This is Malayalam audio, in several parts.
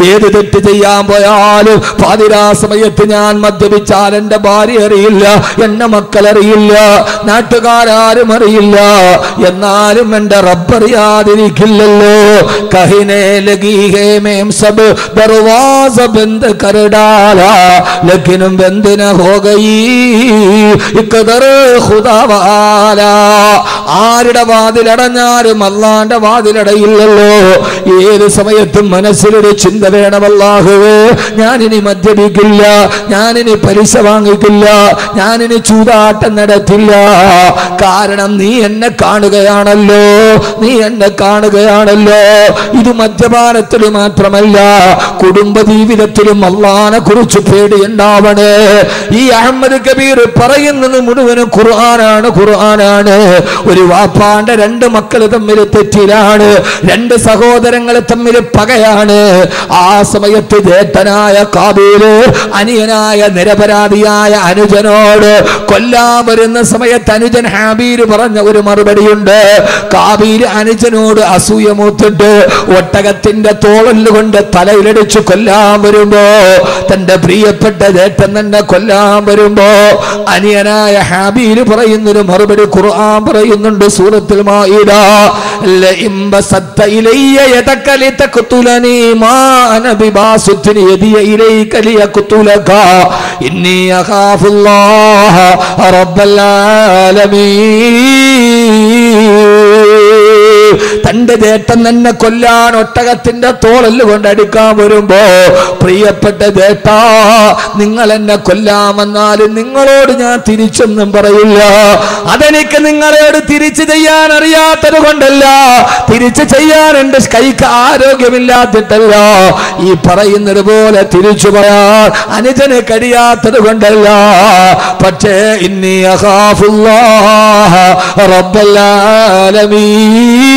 ഏത് തെറ്റ് ചെയ്യാൻ പോയാലും പാതിരാ സമയത്ത് ഞാൻ മദ്യപിച്ചാൽ എന്റെ ഭാര്യ അറിയില്ല എന്നെ മക്കൾ അറിയില്ല നാട്ടുകാരും അറിയില്ല എന്നാലും എന്റെ റബ്ബറിയാതിരിക്കില്ലല്ലോ കഹിനെ ലഗി ഹേ മേം സബ് ദർവാസ ബന്ദ് കർ ഡാലാ ലക്കിനും ബന്ദ് ന ഹോ ഗയി ഇഖദർ ഖുദാ വാലാ ആരുടെ വാതിലടഞ്ഞാലും അള്ളാന്റെ വാതിലടയില്ലല്ലോ ഏത് സമയത്തും മനസ്സിലൊരു ചിന്ത വേണമല്ലാഹുവേ ഞാനിനി മദ്യപിക്കില്ല ഞാനിനി പലിശ വാങ്ങിക്കില്ല ഞാനിനി ചൂതാട്ടം നടത്തില്ല കാരണം നീ എന്നെ കാണുകയാണല്ലോ നീ എന്നെ കാണുകയാണല്ലോ ഇത് മദ്യപാനത്തിൽ മാത്രമല്ല കുടുംബ ജീവിതത്തിലും അള്ളാനെ കുറിച്ച് പേടിയുണ്ടാവണേ ഈ അഹമ്മദ് കബീർ പറയുന്നത് മുഴുവനും ഖുർആനാണ് ഖുർആനാണ് ഒരു വാപ്പാന്റെ രണ്ട് മക്കൾ തമ്മിൽ തെറ്റിലാണ് രണ്ട് സഹോദരങ്ങൾ തമ്മിൽ പകയാണ് ആ സമയത്ത് ജേട്ടനായ കാബീല് അനിയനായ നിരപരാധിയായ അനുജനോട് കൊല്ലാൻ വരുന്ന സമയത്ത് അനുജൻ ഹാബീൽ പറഞ്ഞ ഒരു മറുപടിയുണ്ട് കാബീൽ അനുജനോട് അസൂയ മൂത്തിട്ട് ഒട്ടകത്തിന്റെ തോളല്ലുകൊണ്ട് തലയിലടിച്ച് കൊല്ലാൻ വരുമ്പോ തന്റെ പ്രിയപ്പെട്ട ജേട്ടൻ തന്നെ കൊല്ലാൻ വരുമ്പോ അനിയനായ ഹാബീല് പറയുന്നൊരു മറുപടി ഖുർആൻ പറയുന്നുണ്ട് സൂറത്തിൽ മായിദ ലഇം ബസത്ത ഇലയ്യ യദക ലിതഖ്തുലനി മാ അന ബിബാസുത്തിൻ യദിയ ഇലൈക ലിയഖ്തുലക ഇന്നി അഖാഫുല്ലാഹ റബ്ബൽ ആലമീൻ തന്റെ ജേട്ടൻ തന്നെ കൊല്ലാൻ ഒട്ടകത്തിന്റെ തോളല് കൊണ്ട് അടിക്കാൻ വരുമ്പോ പ്രിയപ്പെട്ട ജേട്ടാ നിങ്ങൾ എന്നെ കൊല്ലാമെന്നാലും നിങ്ങളോട് ഞാൻ തിരിച്ചൊന്നും പറയില്ല അതെനിക്ക് നിങ്ങളോട് തിരിച്ചു ചെയ്യാൻ അറിയാത്തത് കൊണ്ടല്ല തിരിച്ചു ചെയ്യാൻ എന്റെ കൈക്ക് ആരോഗ്യമില്ലാത്തിട്ടല്ല ഈ പറയുന്നത് പോലെ തിരിച്ചു പറയാൻ അനുജന് കഴിയാത്തത് കൊണ്ടല്ല പക്ഷേ ഇന്നി അഖാഫുല്ലാഹ റബ്ബൽ ആലമീൻ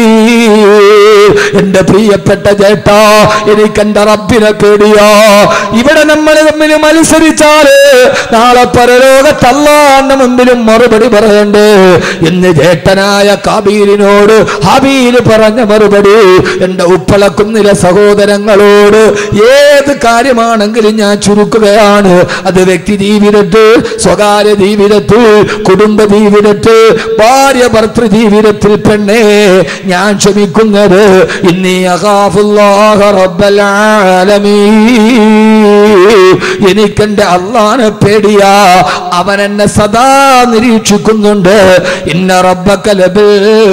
എന്റെ പ്രിയപ്പെട്ട ചേട്ടാ എനിക്ക് എന്റെ റബ്ബിനെ പേടിയോ ഇവിടെ നമ്മൾ തമ്മിൽ മത്സരിച്ചാല് നാളെ പരലോകത്തല്ലാന്റെ മുമ്പിലും മറുപടി പറയണ്ടേ എന്ന് ചേട്ടനായ കാബീലിനോട് ഹബീല് പറഞ്ഞ മറുപടി എന്റെ ഉപ്പളക്കുന്നിലെ സഹോദരങ്ങളോട് ഏത് കാര്യമാണെങ്കിലും ഞാൻ ചുരുക്കുകയാണ് അത് വ്യക്തി ജീവിതത്തിൽ സ്വകാര്യ ജീവിതത്തിൽ കുടുംബ ജീവിതത്തിൽ ഭാര്യ ഭർത്തൃ ജീവിതത്തിൽ പെണ്ണേ ഞാൻ ക്ഷമിക്കുന്നത് ഇന്നി അഖാഫുല്ലാഹ റബ്ബൽ ആലമീൻ എനിക്കെന്റെ അള്ളാനെ പേടിയാ അവൻ എന്നെ സദാ നിരീക്ഷിക്കുന്നുണ്ട് ഇന്ന റബ്ബക ലബിൽ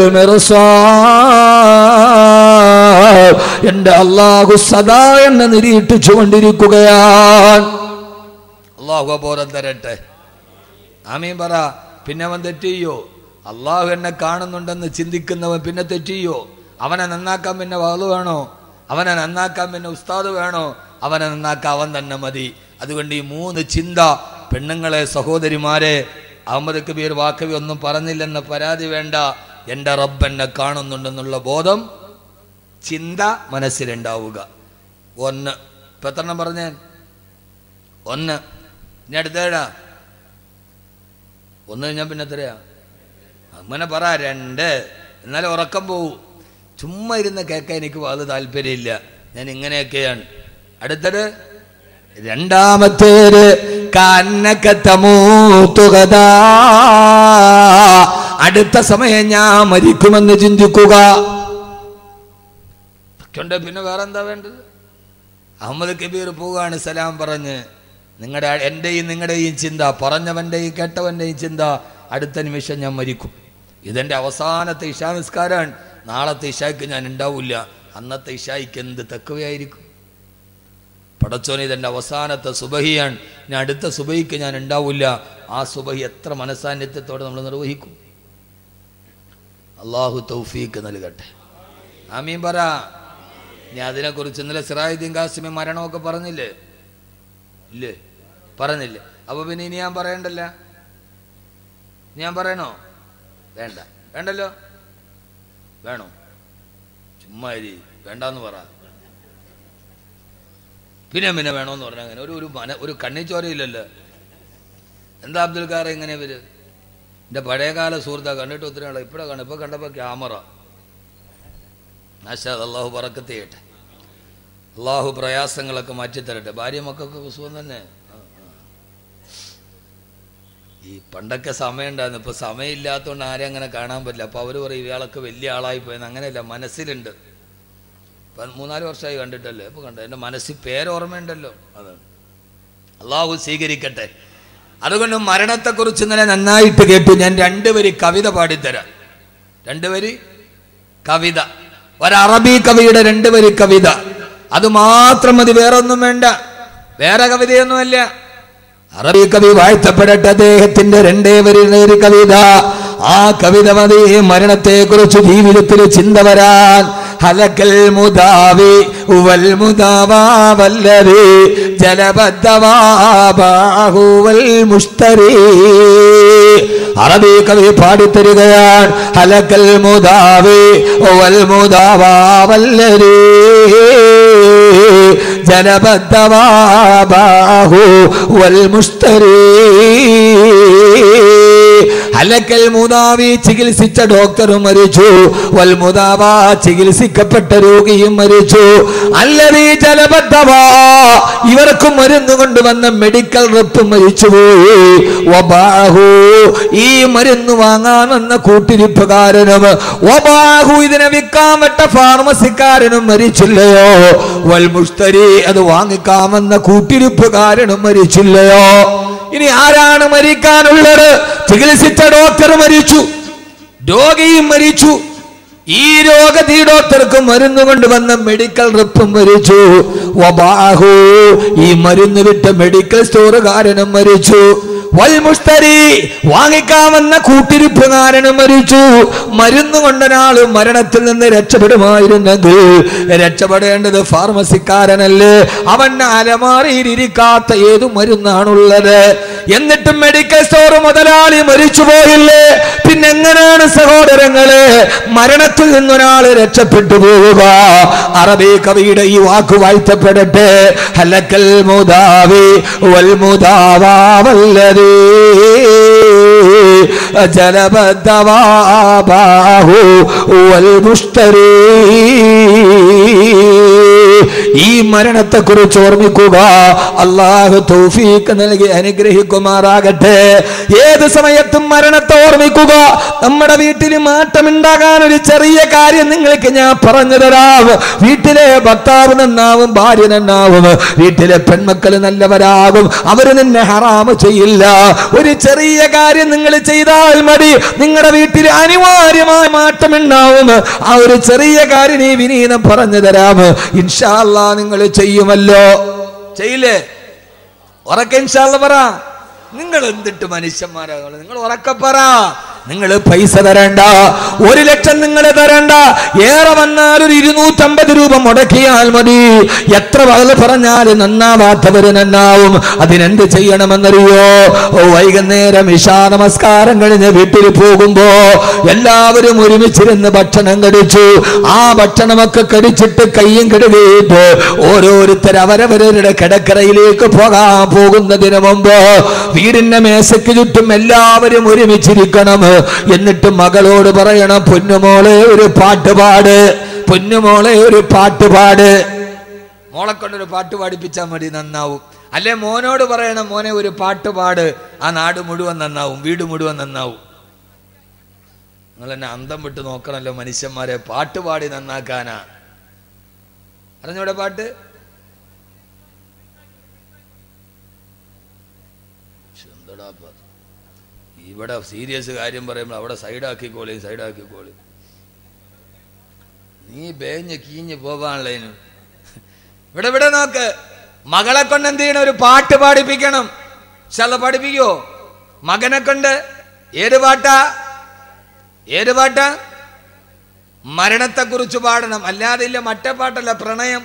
മിർസാദ് എന്റെ അള്ളാഹു സദാ എന്നെ നിരീക്ഷിച്ചു കൊണ്ടിരിക്കുകയാണ് അള്ളാഹു അബോധം തരട്ടെ ആമീൻ പറ പിന്നെ അവൻ തെറ്റിയോ അള്ളാഹു എന്നെ കാണുന്നുണ്ടെന്ന് ചിന്തിക്കുന്നവൻ പിന്നെ തെറ്റിയോ അവനെ നന്നാക്കാൻ പിന്നെ വാള് വേണോ അവനെ നന്നാക്കാൻ പിന്നെ ഉസ്താദ് വേണോ അവനെ നന്നാക്കാൻ അവൻ തന്നെ മതി അതുകൊണ്ട് ഈ മൂന്ന് ചിന്ത പെണ്ണുങ്ങളെ സഹോദരിമാരെ അഹമ്മദ് കബീർ വാക്കവി ഒന്നും പറഞ്ഞില്ലെന്ന പരാതി വേണ്ട എൻ്റെ റബ്ബ് എന്നെ കാണുന്നുണ്ടെന്നുള്ള ബോധം ചിന്ത മനസ്സിലുണ്ടാവുക ഒന്ന് ഇപ്പൊ എത്രണ്ണം പറഞ്ഞേ ഒന്ന് ഇനി അടുത്തേടാ ഒന്ന് കഴിഞ്ഞാൽ പിന്നെ എത്രയാ അങ്ങനെ പറ രണ്ട് എന്നാലും ഉറക്കം പോവും ചുമ്മാ ഇരുന്ന് കേൾക്കാൻ എനിക്ക് അത് താല്പര്യമില്ല ഞാൻ ഇങ്ങനെയൊക്കെയാണ് അടുത്തത് രണ്ടാമത്തേത് കന്നക്കത്തമൂത്തുകതാ അടുത്ത സമയം ഞാൻ മരിക്കുമെന്ന് ചിന്തിക്കുക ഇതൊക്കെയുണ്ട് പിന്നെ വേറെ എന്താ വേണ്ടത് അഹമ്മദ് കബീർ പോവുകയാണ് സലാം പറഞ്ഞ് നിങ്ങളുടെ എൻ്റെയും നിങ്ങളുടെയും ചിന്ത പറഞ്ഞവൻ്റെയും കേട്ടവൻ്റെയും ചിന്ത അടുത്ത നിമിഷം ഞാൻ മരിക്കും ഇതെൻ്റെ അവസാനത്തെ ഇഷാ നിസ്കാരമാണ് നാളത്തെ ഇഷായ്ക്ക് ഞാൻ ഉണ്ടാവില്ല അന്നത്തെ ഇഷായ്ക്ക് എന്ത് തക്കവയായിരിക്കും പടച്ചോനെ ഇതെൻ്റെ അവസാനത്തെ സുബഹിയാണ് ഞാൻ അടുത്ത സുബഹിക്ക് ഞാൻ ഉണ്ടാവില്ല ആ സുബഹി എത്ര മനസാന്നിധ്യത്തോടെ നമ്മൾ നിർവഹിക്കും അള്ളാഹു തൗഫീക്ക് നൽകട്ടെ ആമീൻ പറ ഞാൻ അതിനെക്കുറിച്ച് ഇന്നലെ സിറായുദ്ദീൻ കാസിമി മരണമൊക്കെ പറഞ്ഞില്ലേ ഇല്ലേ പറഞ്ഞില്ലേ അപ്പൊ പിന്നെ ഇനി ഞാൻ പറയണ്ടല്ല ഞാൻ പറയണോ വേണ്ട വേണ്ടല്ലോ വേണോ ചുമ്മാ ഇരി വേണ്ടെന്ന് പറ പിന്നെ പിന്നെ വേണോന്ന് പറഞ്ഞ അങ്ങനെ ഒരു ഒരു മന ഒരു കണ്ണിച്ചോരയില്ലല്ലോ എന്താ അബ്ദുൽ ഖാർ എങ്ങനെ ഇവര് എൻ്റെ പഴയകാല സുഹൃത്താ കണ്ടിട്ട് ഒത്തിരി ആളെ ഇപ്പോഴാണ് കാണും ഇപ്പൊ കണ്ടപ്പോ ക്യാമറ നാശാദ് അള്ളാഹു പറക്കത്ത് ചെയ്യട്ടെ അള്ളാഹു പ്രയാസങ്ങളൊക്കെ മാറ്റിത്തരട്ടെ ഭാര്യ മക്കൾക്കൊക്കെ സുഖം തന്നെ ആ, ആ. ഈ പണ്ടൊക്കെ സമയം ഉണ്ടായിരുന്നു ഇപ്പോൾ സമയമില്ലാത്തതുകൊണ്ട് ആരെയും അങ്ങനെ കാണാൻ പറ്റില്ല അപ്പോൾ അവർ പറയും ഇയാളൊക്കെ വലിയ ആളായി പോയെന്ന് അങ്ങനെയല്ല മനസ്സിലുണ്ട് ഇപ്പം മൂന്നാല് വർഷമായി കണ്ടിട്ടല്ലേ അപ്പോൾ കണ്ടു എൻ്റെ മനസ്സിൽ പേരോർമ്മയുണ്ടല്ലോ അതാണ് അള്ളാഹു സ്വീകരിക്കട്ടെ അതുകൊണ്ട് മരണത്തെക്കുറിച്ച് ഇന്നലെ നന്നായിട്ട് കേട്ടു ഞാൻ രണ്ട് വരി കവിത പാടിത്തരാം രണ്ട് വരി കവിത ഒരു അറബി കവിയുടെ രണ്ട് വരി കവിത അത് മാത്രം മതി വേറെ ഒന്നും വേണ്ട വേറെ കവിതയൊന്നുമല്ല അറബി കവി വാഴ്ത്തപ്പെടട്ടെ അദ്ദേഹത്തിന്റെ രണ്ടേ വരി ഒരു കവിത ആ കവിത മതി മരണത്തെ കുറിച്ച് ജീവിതത്തിൽ ചിന്ത വരാൻ ഹലക്കൽ മുദാവി വൽ മുദാവാ വല്ലരി ജലബദ്ധവാഹുവൽ മുസ്തരി അറബി കവി പാടിത്തരികയാണ് ഹലക്കൽ മുദാവി വൽ മുദാവാ വല്ലരി ജലബദ്ധവാഹു വൽ മുസ്തരി ഹലക്കൽ മുതാവി ചികിത്സിച്ച ഡോക്ടറും മരിച്ചു വൽ മുതാവ ചികിത്സിക്കപ്പെട്ട രോഗിയും മരിച്ചു അല്ലതീ ജലബദ്ധവാ ഇവർക്കും മരുന്ന് കൊണ്ടുവന്ന മെഡിക്കൽ റെപ്പ് മരിച്ചുപോയി വബാഹു ഈ മരുന്ന് വാങ്ങാൻ വന്ന കൂട്ടിരിപ്പുകാരനും വബാഹു ഇതിനെ വിൽക്കാൻ പറ്റ ഫാർമസിക്കാരനും മരിച്ചില്ലയോ വൽ മുസ്തരി അത് വാങ്ങിക്കാൻ വന്ന കൂട്ടിരിപ്പുകാരനും മരിച്ചില്ലയോ ഇനി ആരാണ് മരിക്കാനുള്ളത് ചികിത്സിച്ച ഡോക്ടർ മരിച്ചു രോഗിയും മരിച്ചു ഈ രോഗത്തി ഡോക്ടർക്ക് മരുന്ന് കൊണ്ടുവന്ന മെഡിക്കൽ റിപ്പും മരിച്ചു വബാഹു ഈ മരുന്ന് വിറ്റ മെഡിക്കൽ സ്റ്റോറുകാരനും മരിച്ചു വൽമുസ്തരി വാങ്ങിക്കാമെന്ന കൂട്ടിരിപ്പുകാരനും മരിച്ചു മരുന്ന് കൊണ്ടൊരാൾ മരണത്തിൽ നിന്ന് രക്ഷപ്പെടുമായിരുന്നെങ്കിൽ രക്ഷപ്പെടേണ്ടത് ഫാർമസിക്കാരനല്ലേ അവന്റെ അലമാറിയിൽ ഇരിക്കാത്ത ഏതു മരുന്നാണുള്ളത് എന്നിട്ടും മെഡിക്കൽ സ്റ്റോർ മുതലാളി മരിച്ചു പോയില്ലേ പിന്നെ എങ്ങനെയാണ് സഹോദരങ്ങളെ മരണത്തിൽ നിന്നൊരാൾ രക്ഷപ്പെട്ടു പോവുക അറബി കവിയുടെ ഈ വാക്ക് വാഴ്ത്തപ്പെടട്ടെ ഹലക്കൽ മുദാവി വൽ മുദാവാ വല്ലതീ ജലബദ്ധവാഹു വൽ മുസ്തരീ ഈ മരണത്തെ കുറിച്ച് ഓർമ്മിക്കുക അള്ളാഹു തൗഫീക്ക് നൽകി അനുഗ്രഹിക്കുമാറാകട്ടെ ഏത് സമയത്തും മരണത്തെ ഓർമ്മിക്കുക നമ്മുടെ വീട്ടിൽ മാറ്റമുണ്ടാകാൻ ഒരു ചെറിയ കാര്യം നിങ്ങൾക്ക് ഞാൻ പറഞ്ഞു തരാം വീട്ടിലെ ഭർത്താവ് നന്നാവും ഭാര്യ നന്നാവും വീട്ടിലെ പെൺമക്കൾ നല്ലവരാകും അവര് നിന്നെ ഹറാമ് ചെയ്യില്ല ഒരു ചെറിയ കാര്യം നിങ്ങൾ ചെയ്താൽ മതി നിങ്ങളുടെ വീട്ടിൽ അനിവാര്യമായ മാറ്റമുണ്ടാവും ആ ഒരു ചെറിയ കാര്യം ഈ വിനീതം പറഞ്ഞു തരാം ഇൻഷാല്ല നിങ്ങൾ ചെയ്യുമല്ലോ ചെയ്യില്ലേ ഉറക്കെ ഇൻഷാല്ല പറ നിങ്ങൾ എന്തിട്ട് മനുഷ്യന്മാരാകുള്ളൂ നിങ്ങൾ ഉറക്കെ പറ നിങ്ങൾ പൈസ തരണ്ട ഒരു ലക്ഷം നിങ്ങൾ തരണ്ട ഏറെ വന്നാൽ ഒരു ഇരുന്നൂറ്റമ്പത് രൂപ മുടക്കിയാൽ മതി എത്ര പകൽ പറഞ്ഞാൽ നന്നാവാത്തവര് നന്നാവും അതിനെന്ത് ചെയ്യണമെന്നറിയോ ഓ, വൈകുന്നേരം ഇഷാ നമസ്കാരം കഴിഞ്ഞ് വീട്ടിൽ പോകുമ്പോ എല്ലാവരും ഒരുമിച്ചിരുന്ന് ഭക്ഷണം കഴിച്ചു ആ ഭക്ഷണമൊക്കെ കടിച്ചിട്ട് കയ്യും കഴുകിയിട്ട് ഓരോരുത്തർ അവരവരുടെ കിടക്കറയിലേക്ക് പോകാൻ പോകുന്നതിന് മുമ്പ് വീടിന്റെ മേശയ്ക്ക് ചുറ്റും എല്ലാവരും ഒരുമിച്ചിരിക്കണം എന്നിട്ട് മകളോട് പറയണം പൊന്നുമോളെ ഒരു പാട്ട് പാട് പൊന്നുമോളെ ഒരു പാട്ട് പാട് മോളെ കൊണ്ടൊരു പാട്ട് പാടിപ്പിച്ചാൽ മതി നന്നാവും അല്ലെ മോനോട് പറയണം മോനെ ഒരു പാട്ട് പാട് ആ നാട് മുഴുവൻ നന്നാവും വീട് മുഴുവൻ നന്നാവും നിങ്ങൾ എന്നെ അന്തം വിട്ട് നോക്കണല്ലോ മനുഷ്യന്മാരെ പാട്ട് പാടി നന്നാക്കാനാ അറിഞ്ഞൂടെ പാട്ട് ശ്ശെ, എന്തെടാ ഇപ്പൊ അത്? ഇവിടെ സീരിയസ് കാര്യം പറയുമ്പോൾ അവിടെ സൈഡാക്കിക്കോളി സൈഡാക്കിക്കോളി നീ ബേഞ്ഞ് കീഞ്ഞ് പോവാനുള്ളതിന് ഇവിടെ ഇവിടെ നോക്ക് മകളെ കൊണ്ട് എന്ത് ചെയ്യണം ഒരു പാട്ട് പാടിപ്പിക്കണം ശല പഠിപ്പിക്കോ മകനെ കൊണ്ട് ഏത് പാട്ടാ ഏത് പാട്ടാ മരണത്തെക്കുറിച്ച് പാടണം അല്ലാതെ ഇല്ല മറ്റേ പാട്ടല്ല പ്രണയം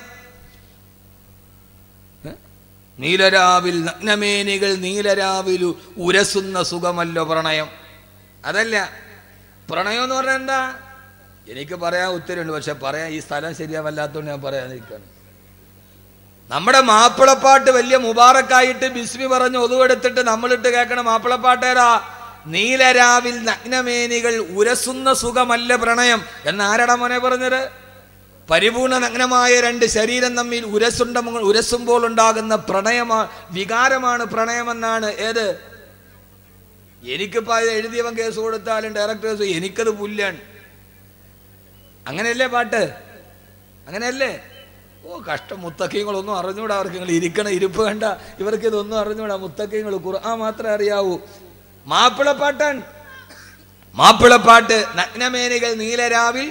ഏ? നീലരാവിൽ നഗ്നമേനികൾ നീലരാവിൽ ഉരസുന്ന സുഖമല്ലോ പ്രണയം അതല്ല പ്രണയം എന്ന് പറഞ്ഞാൽ എന്താ എനിക്ക് പറയാൻ ഉത്തരവുണ്ട് പക്ഷെ പറയാൻ ഈ സ്ഥലം ശരിയാവല്ലാത്തതുകൊണ്ട് ഞാൻ പറയാതിരിക്കുകയാണ് നമ്മുടെ മാപ്പിളപ്പാട്ട് വലിയ മുബാറക്കായിട്ട് ബിസ്മി പറഞ്ഞ് ഒതുവെടുത്തിട്ട് നമ്മളിട്ട് കേൾക്കണ മാപ്പിളപ്പാട്ടേരാ നീലരാവിൽ നഗ്നമേനികൾ ഉരസുന്ന സുഖമല്ല പ്രണയം എന്നാരാടാ മോനെ പറഞ്ഞത് പരിപൂർണ നഗ്നമായ രണ്ട് ശരീരം തമ്മിൽ ഉരസുണ്ട ഉരസുമ്പോൾ ഉണ്ടാകുന്ന പ്രണയമാ വികാരമാണ് പ്രണയമെന്നാണ് ഏത് എനിക്കിപ്പോ ഇത് എഴുതിയവൻ കേസ് കൊടുത്താലും ഡയറക്ടേഴ്സ് എനിക്കത് പുല്ലാണ് അങ്ങനെയല്ലേ പാട്ട് അങ്ങനെയല്ലേ ഓ കഷ്ടം മുത്തക്കീങ്ങളൊന്നും അറിഞ്ഞൂടാ അവർക്ക് നിങ്ങൾ ഇരിക്കണ ഇരിപ്പ് കണ്ട ഇവർക്ക് ഇതൊന്നും അറിഞ്ഞൂടാ മുത്തക്കീങ്ങൾ ഖുർആൻ മാത്രമേ അറിയാവൂ മാപ്പിളപ്പാട്ടാൻ മാപ്പിളപ്പാട്ട് നഗ്നമേനികൾ നീലരാവിൽ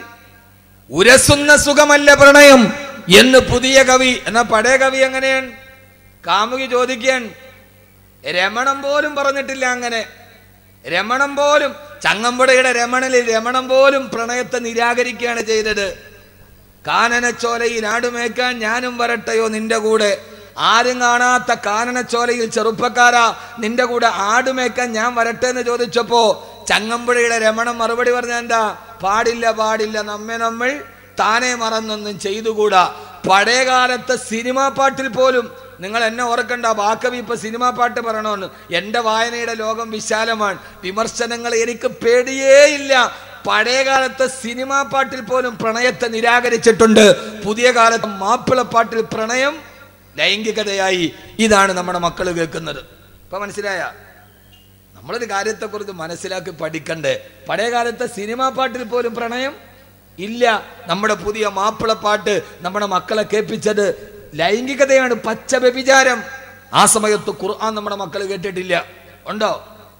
ഉരസുന്ന സുഖമല്ല പ്രണയം എന്ന് പുതിയ കവി എന്നാ പഴയ കവി എങ്ങനെയാണ് കാമുകി ചോദിക്കാൻ രമണം പോലും പറഞ്ഞിട്ടില്ല അങ്ങനെ രമണം പോലും ചങ്ങമ്പുഴയുടെ രമണലിൽ രമണം പോലും പ്രണയത്തെ നിരാകരിക്കുകയാണ് ചെയ്തത് കാനനച്ചോലയിൽ ആടുമേക്കാൻ ഞാനും വരട്ടെയോ നിന്റെ കൂടെ ആരും കാണാത്ത കാനനച്ചോലയിൽ ചെറുപ്പക്കാരാ നിന്റെ കൂടെ ആടുമേക്കാൻ ഞാൻ വരട്ടെ എന്ന് ചോദിച്ചപ്പോ ചങ്ങമ്പുഴയുടെ രമണം മറുപടി പറഞ്ഞ എന്താ പാടില്ല പാടില്ല നമ്മെ നമ്മൾ താനെ മറന്നൊന്നും ചെയ്തുകൂടാ പഴയ കാലത്തെ സിനിമാ പാട്ടിൽ പോലും നിങ്ങൾ എന്നെ ഓർക്കണ്ട ബാക്കവി ഇപ്പൊ സിനിമാ പാട്ട് പറയണമെന്ന് എന്റെ വായനയുടെ ലോകം വിശാലമാണ് വിമർശനങ്ങൾ എനിക്ക് പേടിയേയില്ല പഴയ കാലത്തെ സിനിമാ പാട്ടിൽ പോലും പ്രണയത്തെ നിരാകരിച്ചിട്ടുണ്ട് പുതിയ കാലത്ത് മാപ്പിളപ്പാട്ടിൽ പ്രണയം ലൈംഗികതയായി ഇതാണ് നമ്മുടെ മക്കൾ കേൾക്കുന്നത് ഇപ്പൊ മനസ്സിലായ നമ്മളൊരു കാര്യത്തെക്കുറിച്ച് മനസ്സിലാക്കി പഠിക്കണ്ടേ പഴയ കാലത്തെ സിനിമാ പാട്ടിൽ പോലും പ്രണയം ഇല്ല നമ്മുടെ പുതിയ മാപ്പിളപ്പാട്ട് നമ്മുടെ മക്കളെ കേൾപ്പിച്ചത് ലൈംഗികതയാണ് പച്ച വ്യഭിചാരം ആ സമയത്ത് ഖുർആൻ നമ്മുടെ മക്കൾ കേട്ടിട്ടില്ല ഉണ്ടോ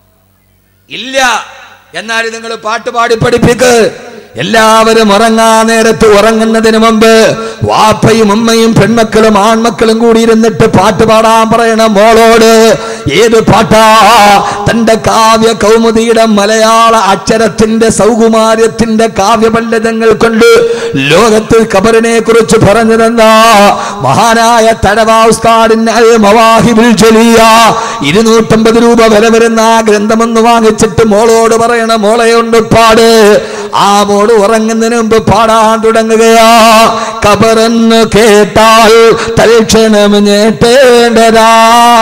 ഇല്ല എന്നാൽ നിങ്ങൾ പാട്ട് പാടി പഠിപ്പിക്ക് എല്ലാവരും ഉറങ്ങാൻ നേരത്ത് ഉറങ്ങുന്നതിന് മുമ്പ് വാപ്പയും ഉമ്മയും പെൺമക്കളും ആൺമക്കളും കൂടി ഇരുന്നിട്ട് പാട്ട് പാടാൻ പറയണ മോളോട് ഏത് പാട്ടാ തന്റെ കാവ്യ കൗമുദിയുടെ മലയാള അക്ഷരത്തിന്റെ സൗകുമാര്യത്തിന്റെ കാവ്യപണ്ഡിതങ്ങൾ കൊണ്ട് ലോകത്തിൽ കബറിനെ കുറിച്ച് പറഞ്ഞു തന്ന മഹാനായ തടവാസ്താദിന്റെ മവാഹിബിൽ ചൊല്ലിയ ഇരുന്നൂറ്റമ്പത് രൂപ വില വരുന്ന ആ ഗ്രന്ഥമൊന്ന് വാങ്ങിച്ചിട്ട് മോളോട് പറയണ മോളെയുണ്ട് പാട് ആ മോള് ഉറങ്ങുന്നതിന് മുമ്പ് പാടാൻ തുടങ്ങുകയാ കബറെന്ന് കേട്ടാൽ തൽക്ഷണം ഞേട്ടേണ്ടതാ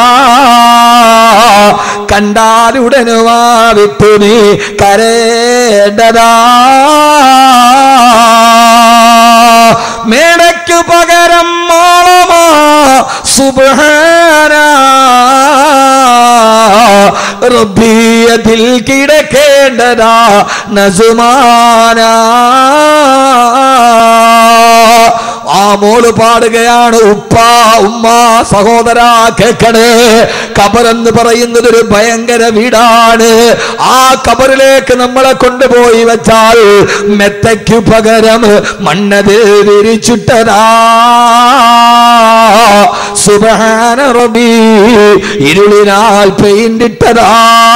കണ്ടാലുടനുവാ വിട്ടു നീ കരേണ്ടതാ മേടയ്ക്കു പകരം മോളമാ സുബാന റബ്ബിയതിൽ കിടക്കേണ്ടതാ നസുമാന ആ മോള് പാടുകയാണ് ഉപ്പ ഉമ്മ സഹോദര കേക്കണേ കബറെന്ന് പറയുന്നത് ഒരു ഭയങ്കര വീടാണ് ആ കബറിലേക്ക് നമ്മളെ കൊണ്ടുപോയി വെച്ചാൽ മെത്തയ്ക്ക് പകരം മണ്ണത് വിരിച്ചിട്ടതാ സുബഹാന റബി ഇരുളിനാൽ പെയിന്റിട്ടതാ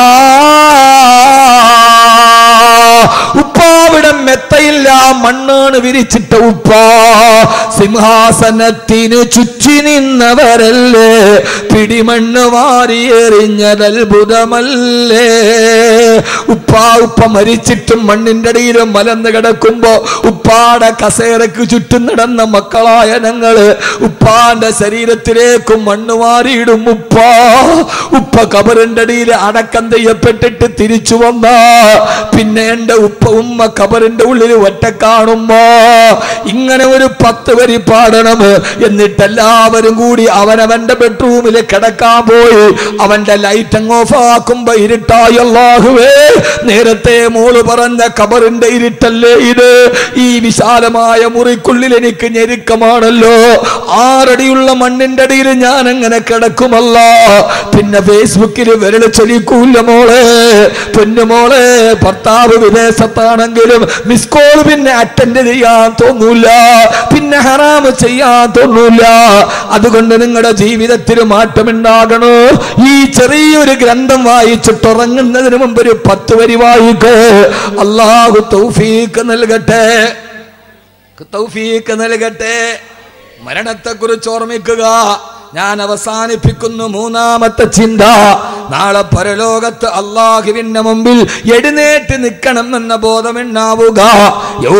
ഉപ്പാവിടം മെത്തയില്ല മണ്ണാണ് വിരിച്ചിട്ട ഉപ്പ സിംഹാസനത്തിന് ചുറ്റി നിന്നവരല്ലേ പിടിമണ്ണ് വാരിയെറിഞ്ഞത് അത്ഭുതമല്ലേ ഉപ്പ ഉപ്പ മരിച്ചിട്ടും മണ്ണിന്റെ അടിയിലും മലന്ന് കിടക്കുമ്പോ ഉപ്പാടെ കസേരക്ക് ചുറ്റും നടന്ന മക്കളായ ഞങ്ങള് ഉപ്പാന്റെ ശരീരത്തിലേക്കും മണ്ണ് വാരിയിടും ഉപ്പ ഉപ്പ കബറിന്റെ അടിയിൽ അടക്കം ചെയ്യപ്പെട്ടിട്ട് തിരിച്ചു വന്ന പിന്നെ എന്റെ ഉപ്പ ഉമ്മ കബറിന്റെ ഉള്ളിൽ ഒറ്റ കാണുമ്പോ ഇങ്ങനെ ഒരു പത്ത് വരി പാടണം എന്നിട്ട് എല്ലാവരും കൂടി അവനവന്റെ ബെഡ്റൂമിൽ കിടക്കാൻ പോയി അവന്റെ ലൈറ്റ് അങ്ങ് ഓഫ് ആക്കുമ്പോ ഇരുട്ടായി അല്ലാഹുവേ നേരത്തെ മോള് പറഞ്ഞ കബറിന്റെ ഇരുട്ടല്ലേ ഇത് ഈ വിശാലമായ മുറിക്കുള്ളിൽ എനിക്ക് ഞെരുക്കമാണല്ലോ ആറടിയുള്ള മണ്ണിന്റെ അടിയിൽ ഞാൻ അങ്ങനെ കിടക്കുമല്ല പിന്നെ ഫേസ്ബുക്കിൽ വിരൽ ചൊലിക്കൂല്ല മോളെ പൊന്നുമോളെ ഭർത്താവ് വിദേശത്താണെങ്കിലും മിസ് കോൾ പിന്നെ അറ്റൻഡ് ചെയ്യാൻ തോന്നൂല പിന്നെ ഹറാമ് ചെയ്യാൻ തോന്നൂല അതുകൊണ്ട് നിങ്ങളുടെ ജീവിതത്തിൽ മാറ്റമുണ്ടാകണോ ഈ ചെറിയൊരു ഗ്രന്ഥം വായിച്ചിട്ടുറങ്ങുന്നതിന് മുമ്പ് ഒരു പത്ത് വരി വായിക്ക് അള്ളാഹു തൗഫീക്ക് നൽകട്ടെ തൗഫീക്ക് നൽകട്ടെ മരണത്തെക്കുറിച്ച് ഓർമ്മിക്കുക ഞാൻ അവസാനിപ്പിക്കുന്നു മൂന്നാമത്തെ ചിന്ത നാളെ പരലോകത്ത് അള്ളാഹുവിന്റെ മുമ്പിൽ എഴുന്നേറ്റ് നിൽക്കണം എന്ന ബോധമുണ്ടാവുക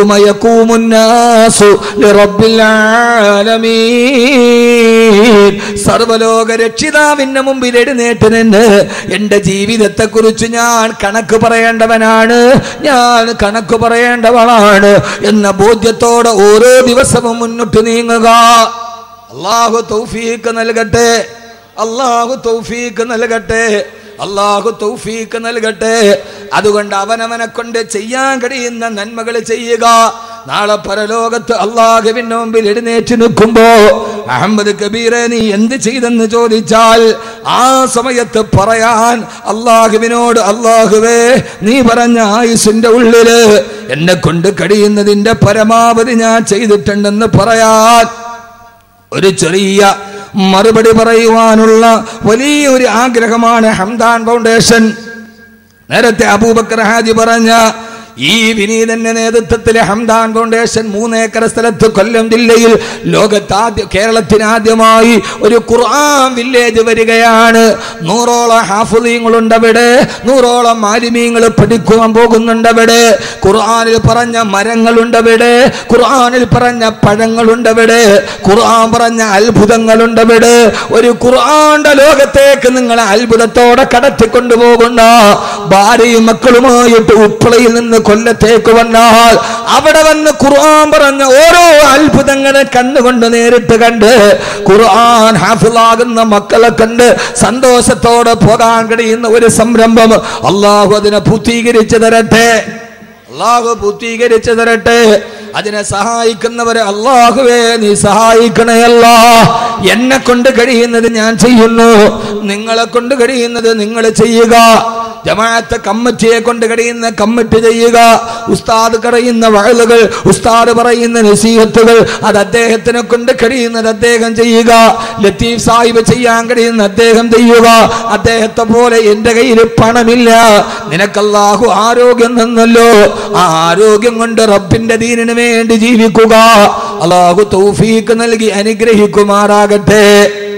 യൗമയക്കൂമുന്നാസു ലിറബ്ബിൽ ആലമീൻ സർവലോക രക്ഷിതാവിന്റെ മുമ്പിൽ എഴുന്നേറ്റ് നിന്ന് എന്റെ ജീവിതത്തെക്കുറിച്ച് ഞാൻ കണക്ക് പറയേണ്ടവനാണ് ഞാൻ കണക്ക് പറയേണ്ടവളാണ് എന്ന ബോധ്യത്തോടെ ഓരോ ദിവസവും മുന്നോട്ട് നീങ്ങുക അള്ളാഹു തൗഫീക്ക് നൽകട്ടെ അള്ളാഹു തൗഫീക്ക് നൽകട്ടെ അള്ളാഹു തൗഫീക്ക് നൽകട്ടെ അതുകൊണ്ട് അവനവനെ കൊണ്ട് ചെയ്യാൻ കഴിയുന്ന നന്മകൾ ചെയ്യുക നാളെ പരലോകത്ത് അള്ളാഹുവിന്റെ മുമ്പിൽ എഴുന്നേറ്റ് നിൽക്കുമ്പോ അഹമ്മദ് കബീറെ നീ എന്ത് ചെയ്തെന്ന് ചോദിച്ചാൽ ആ സമയത്ത് പറയാൻ അള്ളാഹുവിനോട് അള്ളാഹുവേ നീ പറഞ്ഞ ആയുസിന്റെ ഉള്ളില് എന്നെ കൊണ്ട് കഴിയുന്നതിന്റെ പരമാവധി ഞാൻ ചെയ്തിട്ടുണ്ടെന്ന് പറയാൻ ഒരു ചെറിയ മറുപടി പറയുവാനുള്ള വലിയൊരു ആഗ്രഹമാണ് ഹംദാൻ ഫൗണ്ടേഷൻ നേരത്തെ അബൂബക്കർ ഹാജി പറഞ്ഞ ഈ വിനീതന്റെ നേതൃത്വത്തിലെ ഹംദാൻ ഫൗണ്ടേഷൻ മൂന്നേക്കർ സ്ഥലത്ത് കൊല്ലം ജില്ലയിൽ ലോകത്താദ്യ കേരളത്തിന് ആദ്യമായി ഒരു ഖുർആൻ വില്ലേജ് വരികയാണ് നൂറോളം ഹാഫുദീങ്ങളുണ്ട് അവിടെ നൂറോളം മാലിമീങ്ങൾ പഠിക്കുവാൻ പോകുന്നുണ്ട് അവിടെ ഖുർആനിൽ പറഞ്ഞ മരങ്ങളുണ്ട് അവിടെ ഖുർആനിൽ പറഞ്ഞ പഴങ്ങളുണ്ട് അവിടെ ഖുർആൻ പറഞ്ഞ അത്ഭുതങ്ങളുണ്ട് അവിടെ ഒരു ഖുർആന്റെ ലോകത്തേക്ക് നിങ്ങളെ അത്ഭുതത്തോടെ കടത്തിക്കൊണ്ടുപോകുന്ന ഭാര്യയും മക്കളുമായിട്ട് ഉപ്പളയിൽ നിന്ന് കൊല്ലത്തേക്ക് വന്നാൽ അവിടെ വന്ന് ഖുർആൻ പറഞ്ഞ ഓരോ അത്ഭുതങ്ങളെ കണ്ണുകൊണ്ട് നേരിട്ട് കണ്ട് ഖുർആൻ ഹാഫിളാകുന്ന മക്കളെ കണ്ട് സന്തോഷത്തോടെ പോകാൻ കഴിയുന്ന ഒരു സംരംഭം അള്ളാഹു അതിനെ പൂർത്തീകരിച്ചു തരട്ടെ അള്ളാഹു പൂർത്തീകരിച്ചു തരട്ടെ അതിനെ സഹായിക്കുന്നവരെ അള്ളാഹുവേ നീ സഹായിക്കണയല്ല എന്നെ കൊണ്ട് കഴിയുന്നത് ഞാൻ ചെയ്യുന്നു നിങ്ങളെ കൊണ്ട് കഴിയുന്നത് നിങ്ങൾ ചെയ്യുക ജമാഅത്തെ കമ്മിറ്റിയെ കൊണ്ട് കഴിയുന്ന കമ്മിറ്റി ചെയ്യുക ഉസ്താദ് പറയുന്ന വഴലുകൾ ഉസ്താദ് പറയുന്ന നസീഹത്തുകൾ അത് അദ്ദേഹത്തിനെ കൊണ്ട് കഴിയുന്നത് അദ്ദേഹം ചെയ്യുക ലത്തീഫ് സാഹിബ് ചെയ്യാൻ കഴിയുന്ന അദ്ദേഹം ചെയ്യുക അദ്ദേഹത്തെ പോലെ എന്റെ കയ്യിൽ പണമില്ല നിനക്കല്ലാഹു ആരോഗ്യം തന്നല്ലോ ആ ആരോഗ്യം കൊണ്ട് റബ്ബിന്റെ ദീനിന് വേണ്ടി ജീവിക്കുക അള്ളാഹു തൗഫീക്ക് നൽകി അനുഗ്രഹിക്കുമാറാകട്ടെ